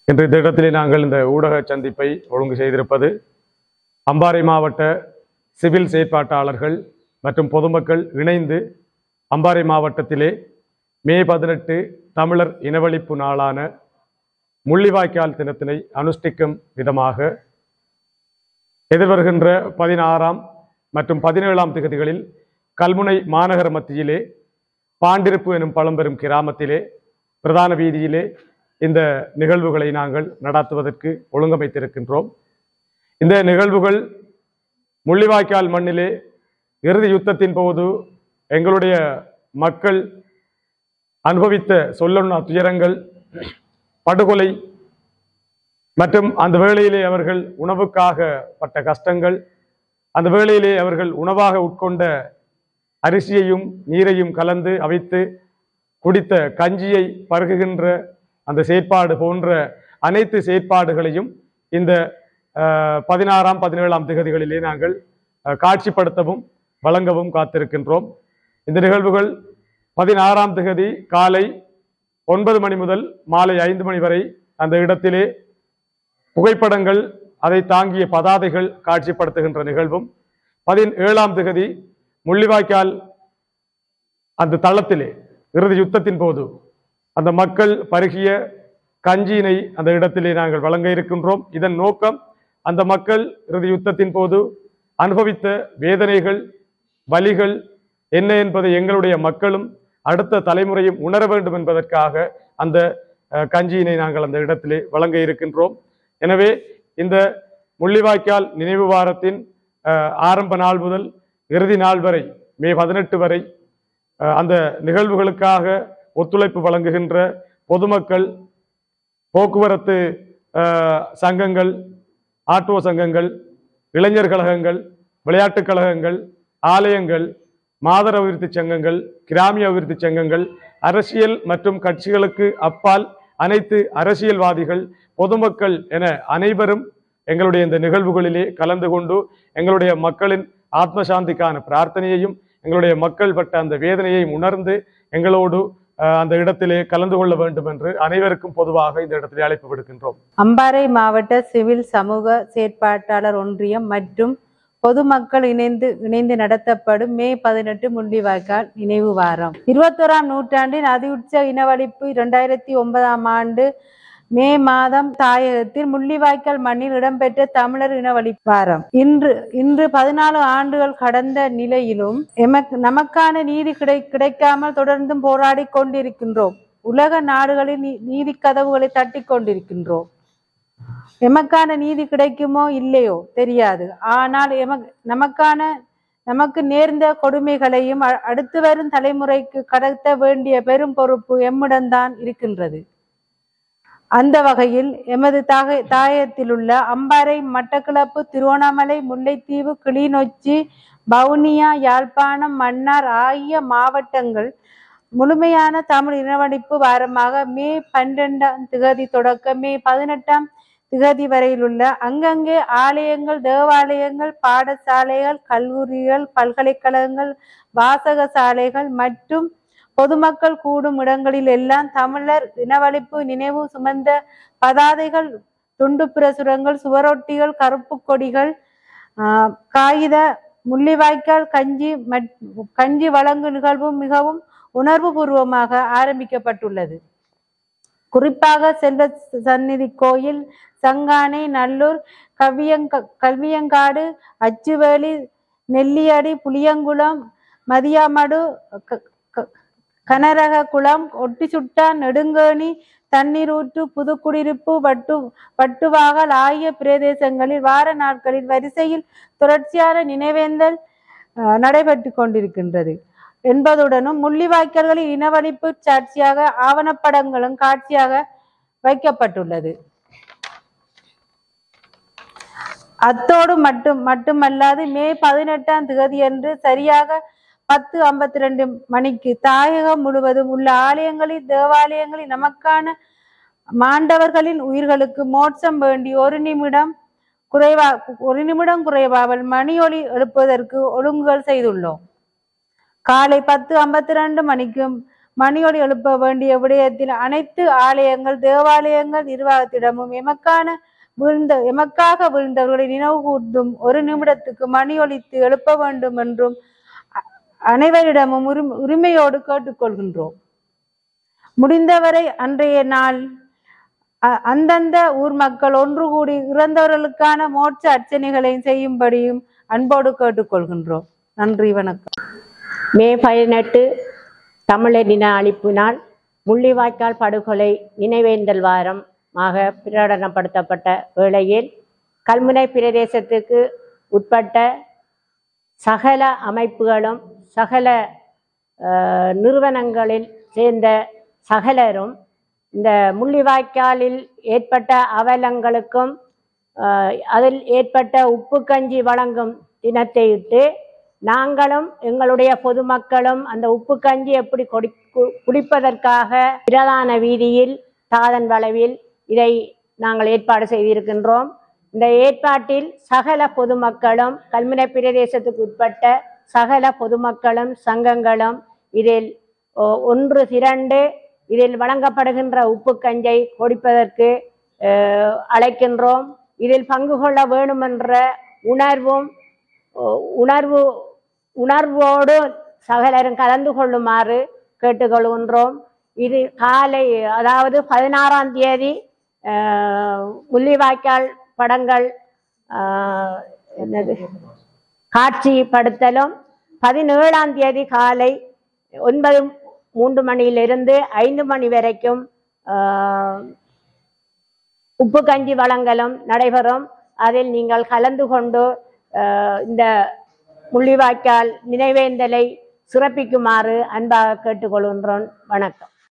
இன்று இந்த இடத்திலே நாங்கள் இந்த ஊடக சந்திப்பை ஒழுங்கு செய்திருப்பது அம்பாறை மாவட்ட சிவில் செயற்பாட்டாளர்கள் மற்றும் பொதுமக்கள் இணைந்து அம்பாறை மாவட்டத்திலே மே பதினெட்டு தமிழர் இனவழிப்பு நாளான முள்ளிவாய்க்கால் தினத்தினை அனுஷ்டிக்கும் விதமாக எதிர்வருகின்ற பதினாறாம் மற்றும் பதினேழாம் திகதிகளில் கல்முனை மாநகர மத்தியிலே பாண்டிருப்பு எனும் பழம்பெரும் கிராமத்திலே பிரதான வீதியிலே இந்த நிகழ்வுகளை நாங்கள் நடாத்துவதற்கு ஒழுங்கமைத்திருக்கின்றோம் இந்த நிகழ்வுகள் முள்ளிவாய்க்கால் மண்ணிலே இறுதி யுத்தத்தின் போது எங்களுடைய மக்கள் அனுபவித்த சொல்லொன்னா துயரங்கள் படுகொலை மற்றும் அந்த வேளையிலே அவர்கள் உணவுக்காக பட்ட கஷ்டங்கள் அந்த வேளையிலே அவர்கள் உணவாக உட்கொண்ட அரிசியையும் நீரையும் கலந்து அவித்து குடித்த கஞ்சியை பருகுகின்ற அந்த செயற்பாடு போன்ற அனைத்து செயற்பாடுகளையும் இந்த அஹ், பதினாறாம் பதினேழாம் திகதிகளிலே நாங்கள் அஹ், காட்சிப்படுத்தவும் வழங்கவும் காத்திருக்கின்றோம் இந்த நிகழ்வுகள் பதினாறாம் திகதி காலை ஒன்பது மணி முதல் மாலை ஐந்து மணி வரை அந்த இடத்திலே புகைப்படங்கள் அதை தாங்கிய பதாதைகள் காட்சிப்படுத்துகின்ற நிகழ்வும் பதினேழாம் திகதி முள்ளிவாய்க்கால் அந்த தளத்திலே இறுதி யுத்தத்தின் போது அந்த மக்கள் பருகிய கஞ்சியினை அந்த இடத்திலே நாங்கள் வழங்க இருக்கின்றோம் இதன் நோக்கம் அந்த மக்கள் இறுதி யுத்தத்தின் போது அனுபவித்த வேதனைகள் வலிகள் என்ன என்பதை எங்களுடைய மக்களும் அடுத்த தலைமுறையும் உணர வேண்டும் என்பதற்காக அந்த அஹ், கஞ்சியினை நாங்கள் அந்த இடத்திலே வழங்க இருக்கின்றோம் எனவே இந்த முள்ளிவாய்க்கால் நினைவு வாரத்தின் அஹ், ஆரம்ப நாள் முதல் இறுதி நாள் வரை மே பதினெட்டு வரை அஹ், அந்த நிகழ்வுகளுக்காக ஒத்துழைப்பு வழங்குகின்ற பொதுமக்கள் போக்குவரத்து அஹ், சங்கங்கள் ஆட்டோ சங்கங்கள் இளைஞர் கழகங்கள் விளையாட்டுக் கழகங்கள் ஆலயங்கள் மாதர் அபிவிருத்தி சங்கங்கள் கிராமிய அபிவிருத்தி சங்கங்கள் அரசியல் மற்றும் கட்சிகளுக்கு அப்பால் அனைத்து அரசியல்வாதிகள் பொதுமக்கள் என அனைவரும் எங்களுடைய இந்த நிகழ்வுகளிலே கலந்து கொண்டு எங்களுடைய மக்களின் ஆத்ம சாந்திக்கான பிரார்த்தனையையும் எங்களுடைய மக்கள் பட்ட அந்த வேதனையையும் உணர்ந்து எங்களோடு அஹ், அந்த இடத்திலே கலந்து கொள்ள வேண்டும் என்று அனைவருக்கும் பொதுவாக இந்த இடத்திலே அழைப்பு விடுக்கின்றோம் அம்பாறை மாவட்ட சிவில் சமூக செயற்பாட்டாளர் ஒன்றியம் மற்றும் பொதுமக்கள் இணைந்து இணைந்து நடத்தப்படும் மே பதினெட்டு முள்ளிவாய்க்கால் நினைவு வாரம் இருபத்தோராம் நூற்றாண்டின் அதிஉச்ச இனவழிப்பு இரண்டாயிரத்தி ஒன்பதாம் ஆண்டு மே மாதம் தாயகத்தில் முள்ளிவாய்க்கால் மண்ணில் இடம்பெற்ற தமிழர் இனவழிப்பு வாரம் இன்று இன்று பதினாலு ஆண்டுகள் கடந்த நிலையிலும் எமக்கு நமக்கான நீதி கிடை கிடைக்காமல் தொடர்ந்தும் போராடி கொண்டிருக்கின்றோம் உலக நாடுகளில் நீ- நீதி கதவுகளை தட்டி கொண்டிருக்கின்றோம் எமக்கான நீதி கிடைக்குமோ இல்லையோ தெரியாது ஆனால் எமக் நமக்கான நமக்கு நேர்ந்த கொடுமைகளையும் அ- அடுத்து வரும் தலைமுறைக்கு கடத்த வேண்டிய பெரும் பொறுப்பு எம்மிடம்தான் இருக்கின்றது அந்த வகையில் எமது தாக தாயகத்திலுள்ள அம்பாறை மட்டக்களப்பு திருவண்ணாமலை முல்லைத்தீவு கிளிநொச்சி வவுனியா யாழ்ப்பாணம் மன்னார் ஆகிய மாவட்டங்கள் முழுமையான தமிழ் இனவழிப்பு வாரமாக மே பன்னிரெண்டாம் திகதி தொடக்க மே பதினெட்டாம் திகதி வரையிலுள்ள அங்கங்கே ஆலயங்கள் தேவாலயங்கள் பாடசாலைகள் கல்லூரிகள் பல்கலைக்கழகங்கள் வாசக சாலைகள் மற்றும் பொதுமக்கள் கூடும் இடங்களில் எல்லாம் தமிழர் இனவழிப்பு நினைவு சுமந்த பதாதைகள் துண்டு பிரசுரங்கள் சுவரொட்டிகள் கருப்பு கொடிகள் ஆஹ், காகித முள்ளிவாய்க்கால் கஞ்சி மற்- கஞ்சி வழங்கு நிகழ்வு மிகவும் உணர்வுபூர்வமாக ஆரம்பிக்கப்பட்டுள்ளது குறிப்பாக செல்வ சந்நிதி கோயில் சங்கானை நல்லூர் கவியங்க கல்வியங்காடு அச்சுவேலி நெல்லியடி புளியங்குளம் மதியாமடு க- க- கனரக குளம் ஒட்டிச்சுட்டான் நெடுங்கேணி தண்ணீரூற்று புதுக்குடியிருப்பு வட்டு வட்டுவாகல் ஆகிய பிரதேசங்களில் வார நாட்களில் வரிசையில் தொடர்ச்சியான நினைவேந்தல் அஹ், நடைபெற்று கொண்டிருக்கின்றது என்பதுடனும் முள்ளிவாய்க்கால்களில் இனவழிப்பு சாட்சியாக ஆவணப்படங்களும் காட்சியாக வைக்கப்பட்டுள்ளது அத்தோடு மட்டும் மட்டுமல்லாது மே பதினெட்டாம் திகதியன்று சரியாக பத்து ஐம்பத்தி ரெண்டு மணிக்கு தாயகம் முழுவதும் உள்ள ஆலயங்களில் தேவாலயங்களில் நமக்கான மாண்டவர்களின் உயிர்களுக்கு மோட்சம் வேண்டி ஒரு நிமிடம் குறைவா ஒரு நிமிடம் குறைவாமல் மணி ஒலி எழுப்புவதற்கு ஒழுங்குகள் செய்துள்ளோம் காலை பத்து ஐம்பத்தி ரெண்டு மணிக்கும் மணியொலி எழுப்ப வேண்டிய விடயத்தில் அனைத்து ஆலயங்கள் தேவாலயங்கள் நிர்வாகத்திடமும் எமக்கான வீழ்ந்த எமக்காக வீழ்ந்தவர்களை நினைவு கூர்ந்தும் ஒரு நிமிடத்துக்கு மணி ஒலித்து எழுப்ப வேண்டும் என்றும் அ- அனைவரிடமும் உரிமை உரிமையோடு கேட்டுக்கொள்கின்றோம் முடிந்தவரை அன்றைய நாள் அ- அந்தந்த ஊர் மக்கள் ஒன்று கூடி இறந்தவர்களுக்கான மோட்ச அர்ச்சனைகளை செய்யும்படியும் அன்போடு கேட்டுக்கொள்கின்றோம் நன்றி வணக்கம் மே பதினெட்டு தமிழர் தின அழிப்பு நாள் முள்ளிவாய்க்கால் படுகொலை நினைவேந்தல் வாரம் ஆக பிரகடனப்படுத்தப்பட்ட வேளையில் கல்முனை பிரதேசத்துக்கு உட்பட்ட சகல அமைப்புகளும் சகல அஹ், நிறுவனங்களில் சேர்ந்த சகலரும் இந்த முள்ளிவாய்க்காலில் ஏற்பட்ட அவலங்களுக்கும் அஹ், அதில் ஏற்பட்ட உப்பு கஞ்சி வழங்கும் தினத்தையிட்டு நாங்களும் எங்களுடைய பொதுமக்களும் அந்த உப்பு கஞ்சி எப்படி கொடி கு- குடிப்பதற்காக பிரதான வீதியில் தாதன் வளவில் இதை நாங்கள் ஏற்பாடு செய்திருக்கின்றோம் இந்த ஏற்பாட்டில் சகல பொதுமக்களும் கல்முனை பிரதேசத்துக்கு உட்பட்ட சகல பொதுமக்களும் சங்கங்களும் இதில் ஒ- ஒன்று திரண்டு இதில் வழங்கப்படுகின்ற உப்பு கஞ்சை கொடுப்பதற்கு அஹ், அழைக்கின்றோம் இதில் பங்கு கொள்ள வேண்டுமென்ற உணர்வும் அஹ், உணர்வு உணர்வோடு சகலரும் கலந்து கொள்ளுமாறு கேட்டுக்கொள்கின்றோம் இது காலை அதாவது பதினாறாம் தேதி அஹ், முள்ளிவாய்க்கால் படங்கள் அஹ், என்னது காட்சிப்படுத்தலும் பதினேழாம் தேதி காலை ஒன்பது மூன்று மணியிலிருந்து ஐந்து மணி வரைக்கும் ஆஹ், உப்பு கஞ்சி வழங்கலும் நடைபெறும் அதில் நீங்கள் கலந்து கொண்டு ஆஹ், இந்த முள்ளிவாய்க்கால் நினைவேந்தலை சிறப்பிக்குமாறு அன்பாக கேட்டுக்கொள்கின்றோம் வணக்கம்